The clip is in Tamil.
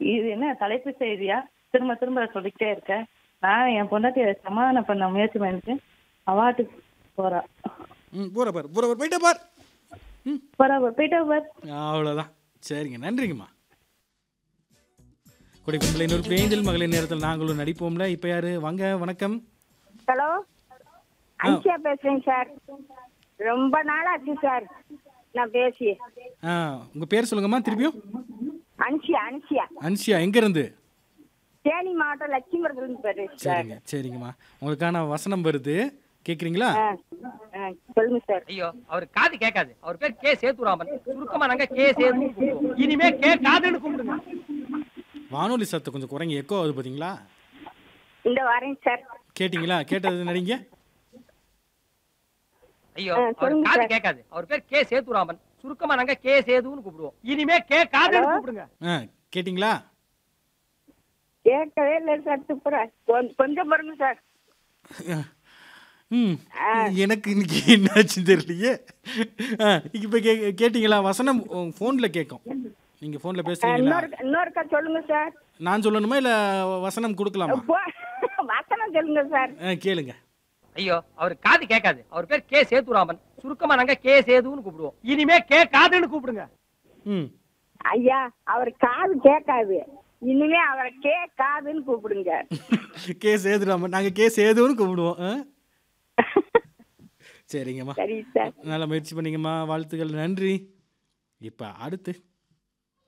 இது என்ன தலைப்பு செய்தியா திரும்ப திரும்ப சொல்லிக்கிட்டே இருக்க நான் என் பொண்டாட்டியை சமாதானம் பண்ண முயற்சி பண்ணிட்டு அவாட்டுக்கு போறா ம் போற பார் போற பார் போயிட்டே பார் ம் போறா போயிட்டா பார் அவ்வளோதான் சரிங்க நன்றிங்கம்மா கொடைக்கும்பளை இன்னொரு பேஞ்சல் மகளிர் நேரத்தில் நாங்களும் நடிப்போம்ல இப்போ யாரு வாங்க வணக்கம் ஹலோ அன்சியா பேசுறேங்க சார் ரொம்ப நாள் ஆச்சு சார் நான் பேசி ஆ உங்கள் பேர் சொல்லுங்கம்மா திருப்பியும் அன்சியா அன்சியா அன்சியா எங்கேருந்து தேனி மாவட்டம் லட்சுமிபுரத்துலேருந்து பேசுறேன் சார் சரிங்க சரிங்கம்மா உங்களுக்கான வசனம் வருது கேட்குறீங்களா ஆ ஆ சொல்லுங்க சார் ஐயோ அவர் காது கேட்காது அவர் பேர் கே சேதுராமன் சுருக்கமா நாங்க கே சேது இனிமே கே காதுன்னு கூப்பிடுங்க வானொலி சத்தம் கொஞ்சம் குறைங்க எக்கோ ஆகுது பார்த்தீங்களா இந்த வரேங்க சார் கேட்டிங்களா கேட்டது நடிங்க ஐயோ ஆ, அவர் சொல்லுங்க காது சார். கேட்காது அவர் பேர் கே சேதுராமன் சுருக்கமா நாங்க கே சேதுன்னு கூப்பிடுவோம் இனிமே கே காதுன்னு கூப்பிடுங்க ஆ கேட்டிங்களா கேட்கவே இல்லை சார் துப்புரா கொஞ்சம் கொஞ்சம் பாருங்க சார் ம் எனக்கு இன்னைக்கு என்னாச்சுன்னு தெரியலையே ஆ இப்போ கே கேட்டிங்களா வசனம் ஃபோனில் கேட்கும் நீங்கள் ஃபோனில் ஆ, பேசுறீங்களா இன்னொரு இன்னொருக்கா சொல்லுங்க சார் நான் சொல்லணுமா இல்லை வசனம் கொடுக்கலாமா போ வசனம் சொல்லுங்க சார் ஆ கேளுங்க ஐயோ அவர் காது கேட்காது அவர் பேர் கே சேதுராமன் சுருக்கமா நாங்க கே சேதுன்னு கூப்பிடுவோம் இனிமே கே காதுன்னு கூப்பிடுங்க ம் ஐயா அவர் காது கேட்காது இனிமே அவரை கே காதுன்னு கூப்பிடுங்க கே சேதுராமன் நாங்கள் கே சேதுன்னு கூப்பிடுவோம் ஆ சரிங்கம்மா சரி சார் நல்லா முயற்சி பண்ணீங்கம்மா வாழ்த்துக்கள் நன்றி இப்போ அடுத்து